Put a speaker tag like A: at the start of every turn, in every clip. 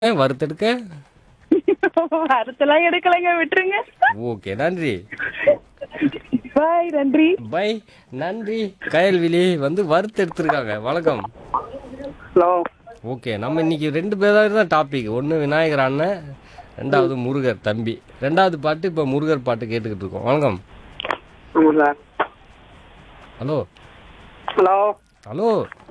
A: வறுத்தெடுக்க
B: அறுத்தெல்லாம் எடுக்கலைங்க விட்டுருங்க
A: ஓகே நன்றி
B: பாய் நன்றி
A: பை நன்றி கயல்விழி வந்து வறுத்தெடுத்திருக்காங்க வணக்கம்
C: ஹலோ
A: ஓகே நம்ம இன்னைக்கு ரெண்டு பேராக தான் டாபிக் ஒன்று விநாயகர் அண்ணன் ரெண்டாவது முருகர் தம்பி ரெண்டாவது பாட்டு இப்போ முருகர் பாட்டு கேட்டுக்கிட்டு இருக்கோம் வணக்கம்
C: ஆமாம் சார்
A: ஹலோ
C: ஹலோ
A: ஹலோ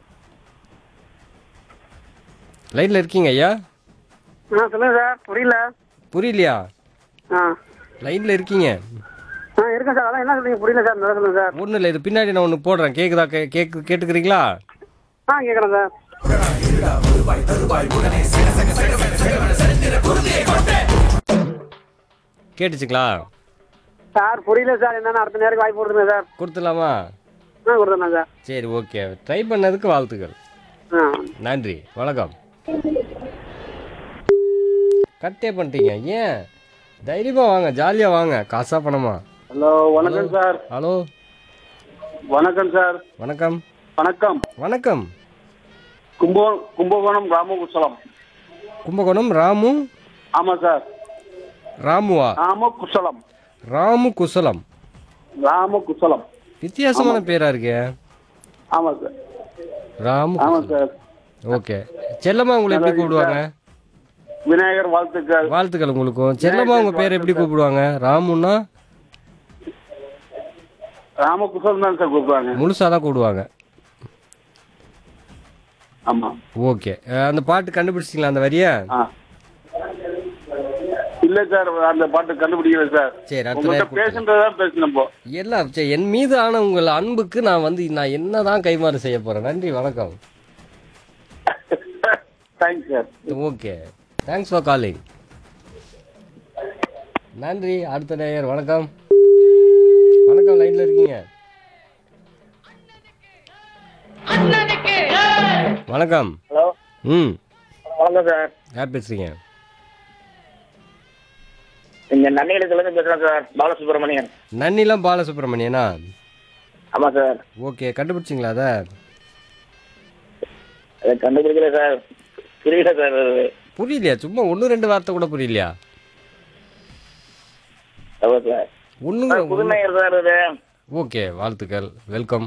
A: லைனில் இருக்கீங்க ஐயா
C: ஆ சொல்லுங்க சார் புரியல
A: புரியலையா
C: ஆ
A: லைனில் இருக்கீங்க
C: ஆ இருக்கேன் சார் அதான் என்ன சொல்றீங்க புரியல சார் நல்லா சொல்லுங்க சார்
A: ஒன்றும் இல்லை இது பின்னாடி நான் ஒன்று போடுறேன் கேட்குதா கே கேக்கு கேட்டுக்கிறீங்களா
C: ஆ கேட்குறேன் சார்
A: கேட்டுச்சுங்களா
C: சார் புரியல சார் என்னென்ன அடுத்த நேரம் வாய்ப்பு கொடுத்துருங்க சார்
A: கொடுத்துடலாமா
C: ஆ கொடுத்துருந்தேன் சார்
A: சரி ஓகே ட்ரை பண்ணதுக்கு வாழ்த்துக்கள்
C: ஆ
A: நன்றி வணக்கம் கட்டே பண்ணிட்டீங்க ஏன் தைரியமாக வாங்க ஜாலியாக வாங்க காசா பணமா
C: ஹலோ வணக்கம் சார்
A: ஹலோ
C: வணக்கம் சார்
A: வணக்கம்
C: வணக்கம்
A: வணக்கம்
C: கும்போ கும்பகோணம் ராமகுசலம்
A: கும்பகோணம் ராமு
C: ஆமாம் சார்
A: ராமுவா
C: ராமகுசலம்
A: ராமு குசலம்
C: ராமகுசலம்
A: வித்தியாசமான பேரா இருக்கே
C: ஆமாம் சார்
A: ராமு
C: ஆமாம் சார்
A: ஓகே செல்லம்மா உங்களை எப்படி கூப்பிடுவாங்க
C: விநாயகர் வாழ்த்துக்கள்
A: வாழ்த்துக்கள் உங்களுக்கும் செல்லம்மா உங்க பேர் எப்படி கூப்பிடுவாங்க ராமுன்னா
C: ராமகுசலம் தான் சார் கூப்பிடுவாங்க
A: முழுசா தான் கூப்பிடுவாங்க
C: ஆமாம்
A: ஓகே அஹ், அந்த பாட்டு கண்டுபிடிச்சிங்களா அந்த வரியை
C: ஆ இல்ல சார் அந்த பாட்டு கண்டுபிடிக்கல சார்
A: சரி அடுத்த
C: உங்கள்கிட்ட
A: நேரம்
C: பேசுனதா பேசணும் இப்போ
A: எல்லாம் சரி, என் மீது ஆன உங்கள் அன்புக்கு நான் வந்து நான் என்னதான் கைமாறு செய்ய போறேன் நன்றி வணக்கம்
C: thanks sir
A: okay thanks for calling நன்றி அடுத்த நேயர் வணக்கம் வணக்கம் லைன்ல இருக்கீங்க வணக்கம்
C: ஹலோ
A: ம்
C: வணக்கம் சார்
A: யார் பேசுறீங்க
C: இங்க நன்னிகளுக்குலேருந்து பேசுறேன் சார் பாலசுப்ரமணியன்
A: நன்னிலம் பாலசுப்ரமணியனா
C: ஆமா சார்
A: ஓகே கண்டுபிடிச்சிங்களா அதை
C: அதை கண்டுபிடிக்கல சார் புரியல சார் அது
A: புரியலையா சும்மா ஒன்று ரெண்டு வார்த்தை கூட புரியலையா
C: ஆமா சார்
A: ஒன்று
C: புதுநகர் சார் இது
A: ஓகே வாழ்த்துக்கள் வெல்கம்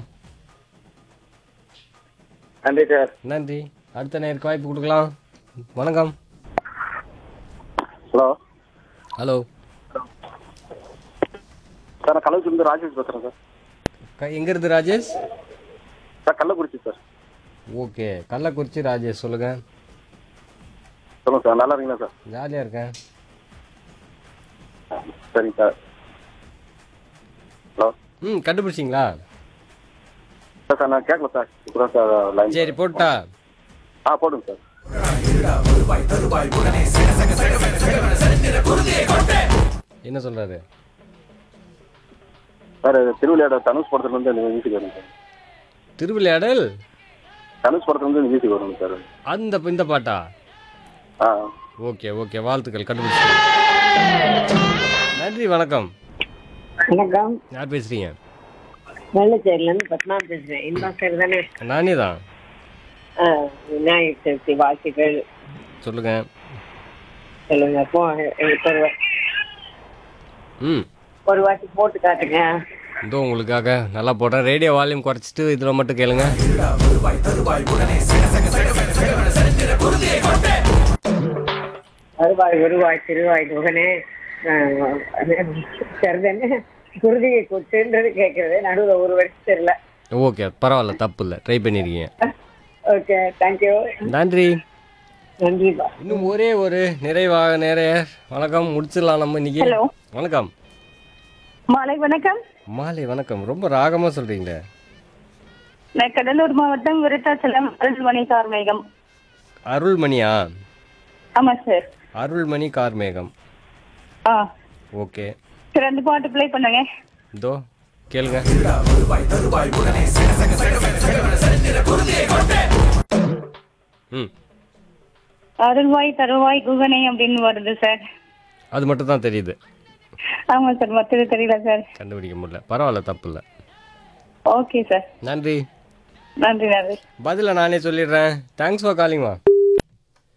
C: நன்றி சார்
A: நன்றி அடுத்த நேருக்கு வாய்ப்பு கொடுக்கலாம் வணக்கம்
C: ஹலோ
A: ஹலோ
C: சார் நான் கள்ளக்குறிச்சி ராஜேஷ் பேசுறேன் சார்
A: க எங்கேருந்து Rajesh
C: sir Kallakurichi sir
A: okay Kallakurichi Rajesh சொல்லுங்க
C: சொல்லுங்க சார் நல்லா இருக்கீங்களா சார்
A: ஜாலியாக இருக்கேன்
C: சரிங்க சார் ஹலோ
A: ம் கண்டுபிடிச்சிங்களா
C: சார் சார் நான் கேட்கல சார் இப்போ சார் லைன்
A: சரி போட்டா
C: ஆ போடுங்க சார்
A: என்ன சொல்றாரு
C: சார் திருவிளையாட தனுஷ் படத்துல இருந்து எனக்கு மியூசிக் வரும் சார்
A: திருவிளையாடல்
C: தனுஷ் படத்துல இருந்து மியூசிக் வரும் சார்
A: அந்த இந்த பாட்டா
C: ஆ
A: ஓகே ஓகே வாழ்த்துக்கள் கண்டுபிடிச்சி நன்றி வணக்கம்
D: வணக்கம்
A: யார் பேசுறீங்க
D: வெள்ளச்சேரிலேருந்து பத்மா பேசுகிறேன் இந்த சைடு தானே
A: நானே தான்
D: ஆ, விநாயகர் சதுர்த்தி வாழ்த்துக்கள்
A: சொல்லுங்க
D: சொல்லுங்க போ எனக்கு ஒரு வா-
A: ம்
D: ஒரு வாட்டி போட்டு காட்டுங்க
A: இதோ உங்களுக்காக நல்லா போடுறேன் ரேடியோ வால்யூம் குறைச்சிட்டு இதில் மட்டும் கேளுங்க
D: வருவாய் வருவாய் திருவாய் முகனே சரிதானே குருதியை கொட்டுன்றது கேட்கறது நடுவில் ஒரு வருஷம் தெரியல
A: ஓகே பரவாயில்ல தப்பு இல்லை ட்ரை பண்ணியிருக்கீங்க
D: ஓகே தேங்க்யூ
A: நன்றி
D: நன்றிப்பா
A: இன்னும் ஒரே ஒரு நிறைவாக நிறைய வணக்கம் முடிச்சிடலாம் நம்ம இன்னைக்கு
B: Hello.
A: வணக்கம்
B: மாலை வணக்கம்
A: மாலை வணக்கம் ரொம்ப ராகமா சொல்றீங்களே
B: நான் கடலூர் மாவட்டம் விருத்தாச்சலம் அருள்மணி கார்மேகம்
A: அருள்மணியா
B: ஆமா சார்
A: அருள்மணி கார்மேகம்
B: ஆ
A: ஓகே
B: சார் அந்த பாட்டு ப்ளே பண்ணுங்க
A: இதோ கேளுங்க ம்
B: அருள்வாய் தருவாய் குகனை அப்படின்னு வருது சார்
A: அது மட்டும் தான் தெரியுது
B: ஆமா சார் மற்றது தெரியல சார்
A: கண்டுபிடிக்க முடியல பரவாயில்ல தப்பு இல்லை
B: ஓகே சார்
A: நன்றி
B: நன்றி நன்றி
A: பதிலை நானே சொல்லிடுறேன் தேங்க்ஸ் ஃபார் காலிங்மா